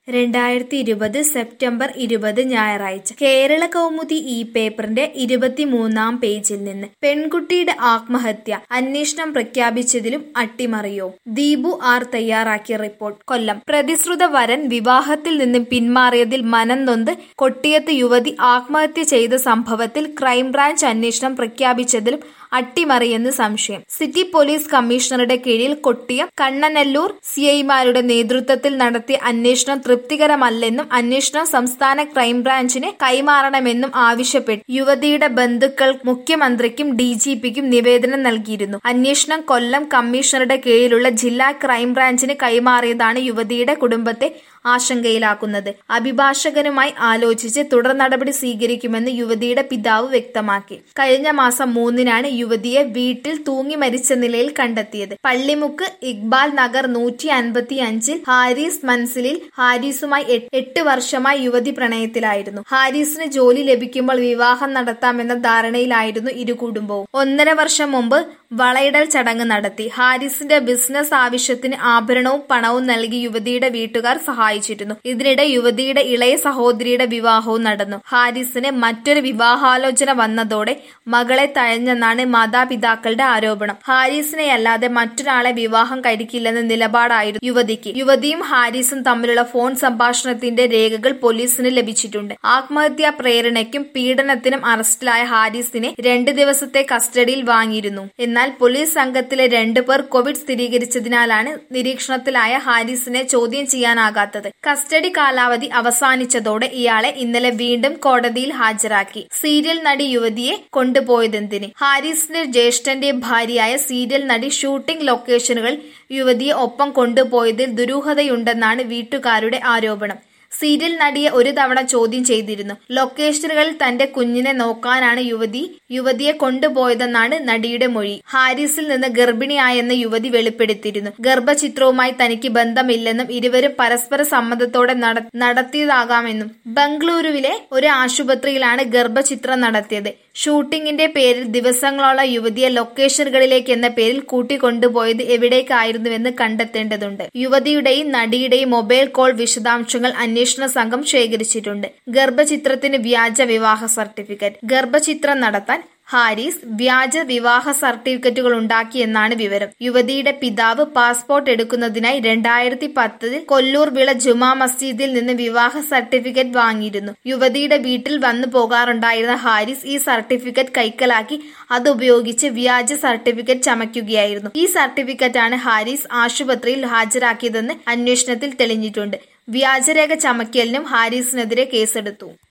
രണ്ടായിരത്തി ഇരുപത് സെപ്റ്റംബർ ഇരുപത് ഞായറാഴ്ച കേരള കൗമുദി ഈ പേപ്പറിന്റെ ഇരുപത്തിമൂന്നാം പേജിൽ നിന്ന് പെൺകുട്ടിയുടെ ആത്മഹത്യ അന്വേഷണം പ്രഖ്യാപിച്ചതിലും അട്ടിമറിയോ ദീപു ആർ തയ്യാറാക്കിയ റിപ്പോർട്ട് കൊല്ലം പ്രതിശ്രുത വരൻ വിവാഹത്തിൽ നിന്ന് പിന്മാറിയതിൽ മനം നൊന്ത് കൊട്ടിയത്ത് യുവതി ആത്മഹത്യ ചെയ്ത സംഭവത്തിൽ ക്രൈംബ്രാഞ്ച് അന്വേഷണം പ്രഖ്യാപിച്ചതിലും അട്ടിമറിയെന്ന് സംശയം സിറ്റി പോലീസ് കമ്മീഷണറുടെ കീഴിൽ കൊട്ടിയം കണ്ണനല്ലൂർ സിഐമാരുടെ നേതൃത്വത്തിൽ നടത്തിയ അന്വേഷണം തൃപ്തികരമല്ലെന്നും അന്വേഷണം സംസ്ഥാന ക്രൈംബ്രാഞ്ചിന് കൈമാറണമെന്നും ആവശ്യപ്പെട്ട് യുവതിയുടെ ബന്ധുക്കൾ മുഖ്യമന്ത്രിക്കും ഡിജിപിക്കും നിവേദനം നൽകിയിരുന്നു അന്വേഷണം കൊല്ലം കമ്മീഷണറുടെ കീഴിലുള്ള ജില്ലാ ക്രൈംബ്രാഞ്ചിന് കൈമാറിയതാണ് യുവതിയുടെ കുടുംബത്തെ ആശങ്കയിലാക്കുന്നത് അഭിഭാഷകനുമായി ആലോചിച്ച് തുടർ നടപടി സ്വീകരിക്കുമെന്ന് യുവതിയുടെ പിതാവ് വ്യക്തമാക്കി കഴിഞ്ഞ മാസം മൂന്നിനാണ് യുവതിയെ വീട്ടിൽ തൂങ്ങി മരിച്ച നിലയിൽ കണ്ടെത്തിയത് പള്ളിമുക്ക് ഇക്ബാൽ നഗർ നൂറ്റി അൻപത്തി അഞ്ചിൽ ഹാരിസ് മൻസിലിൽ ഹാരിസുമായി എ- എട്ട് വർഷമായി യുവതി പ്രണയത്തിലായിരുന്നു ഹാരിസിന് ജോലി ലഭിക്കുമ്പോൾ വിവാഹം നടത്താമെന്ന ധാരണയിലായിരുന്നു ഇരു കുടുംബവും ഒന്നര വർഷം മുമ്പ് വളയിടൽ ചടങ്ങ് നടത്തി ഹാരിസിന്റെ ബിസിനസ് ആവശ്യത്തിന് ആഭരണവും പണവും നൽകി യുവതിയുടെ വീട്ടുകാർ സഹായിച്ചിരുന്നു ഇതിനിടെ യുവതിയുടെ ഇളയ സഹോദരിയുടെ വിവാഹവും നടന്നു ഹാരിസിന് മറ്റൊരു വിവാഹാലോചന വന്നതോടെ മകളെ തഴഞ്ഞെന്നാണ് മാതാപിതാക്കളുടെ ആരോപണം ഹാരിസിനെ അല്ലാതെ മറ്റൊരാളെ വിവാഹം കഴിക്കില്ലെന്ന നിലപാടായിരുന്നു യുവതിക്ക് യുവതിയും ഹാരിസും തമ്മിലുള്ള ഫോൺ സംഭാഷണത്തിന്റെ രേഖകൾ പോലീസിന് ലഭിച്ചിട്ടുണ്ട് ആത്മഹത്യാ പ്രേരണയ്ക്കും പീഡനത്തിനും അറസ്റ്റിലായ ഹാരിസിനെ രണ്ട് ദിവസത്തെ കസ്റ്റഡിയിൽ വാങ്ങിയിരുന്നു എന്നാൽ പോലീസ് സംഘത്തിലെ രണ്ടു പേർ കോവിഡ് സ്ഥിരീകരിച്ചതിനാലാണ് നിരീക്ഷണത്തിലായ ഹാരിസിനെ ചോദ്യം ചെയ്യാനാകാത്തത് കസ്റ്റഡി കാലാവധി അവസാനിച്ചതോടെ ഇയാളെ ഇന്നലെ വീണ്ടും കോടതിയിൽ ഹാജരാക്കി സീരിയൽ നടി യുവതിയെ കൊണ്ടുപോയതെന്തിന് ഹാരിസിന്റെ ജ്യേഷ്ഠന്റെ ഭാര്യയായ സീരിയൽ നടി ഷൂട്ടിംഗ് ലൊക്കേഷനുകൾ യുവതിയെ ഒപ്പം കൊണ്ടുപോയതിൽ ദുരൂഹതയുണ്ടെന്നാണ് വീട്ടുകാരുടെ ആരോപണം സീരിയൽ നടിയെ ഒരു തവണ ചോദ്യം ചെയ്തിരുന്നു ലൊക്കേഷനുകളിൽ തന്റെ കുഞ്ഞിനെ നോക്കാനാണ് യുവതി യുവതിയെ കൊണ്ടുപോയതെന്നാണ് നടിയുടെ മൊഴി ഹാരിസിൽ നിന്ന് ഗർഭിണിയായെന്ന് യുവതി വെളിപ്പെടുത്തിയിരുന്നു ഗർഭചിത്രവുമായി തനിക്ക് ബന്ധമില്ലെന്നും ഇരുവരും പരസ്പര സമ്മതത്തോടെ നട- നടത്തിയതാകാമെന്നും ബംഗളൂരുവിലെ ഒരു ആശുപത്രിയിലാണ് ഗർഭചിത്രം നടത്തിയത് ഷൂട്ടിംഗിന്റെ പേരിൽ ദിവസങ്ങളോളം യുവതിയെ ലൊക്കേഷനുകളിലേക്ക് എന്ന പേരിൽ കൂട്ടിക്കൊണ്ടുപോയത് എവിടേക്കായിരുന്നുവെന്ന് കണ്ടെത്തേണ്ടതുണ്ട് യുവതിയുടെയും നടിയുടെയും മൊബൈൽ കോൾ വിശദാംശങ്ങൾ അന്വേഷണ സംഘം ശേഖരിച്ചിട്ടുണ്ട് ഗർഭചിത്രത്തിന് വ്യാജ വിവാഹ സർട്ടിഫിക്കറ്റ് ഗർഭചിത്രം നടത്താൻ ഹാരിസ് വ്യാജ വിവാഹ സർട്ടിഫിക്കറ്റുകൾ ഉണ്ടാക്കിയെന്നാണ് വിവരം യുവതിയുടെ പിതാവ് പാസ്പോർട്ട് എടുക്കുന്നതിനായി രണ്ടായിരത്തി പത്തിൽ കൊല്ലൂർ വിള ജുമാ മസ്ജിദിൽ നിന്ന് വിവാഹ സർട്ടിഫിക്കറ്റ് വാങ്ങിയിരുന്നു യുവതിയുടെ വീട്ടിൽ വന്നു പോകാറുണ്ടായിരുന്ന ഹാരിസ് ഈ സർട്ടിഫിക്കറ്റ് കൈക്കലാക്കി അതുപയോഗിച്ച് വ്യാജ സർട്ടിഫിക്കറ്റ് ചമയ്ക്കുകയായിരുന്നു ഈ സർട്ടിഫിക്കറ്റാണ് ഹാരിസ് ആശുപത്രിയിൽ ഹാജരാക്കിയതെന്ന് അന്വേഷണത്തിൽ തെളിഞ്ഞിട്ടുണ്ട് വ്യാജരേഖ ചമയ്ക്കലിനും ഹാരിസിനെതിരെ കേസെടുത്തു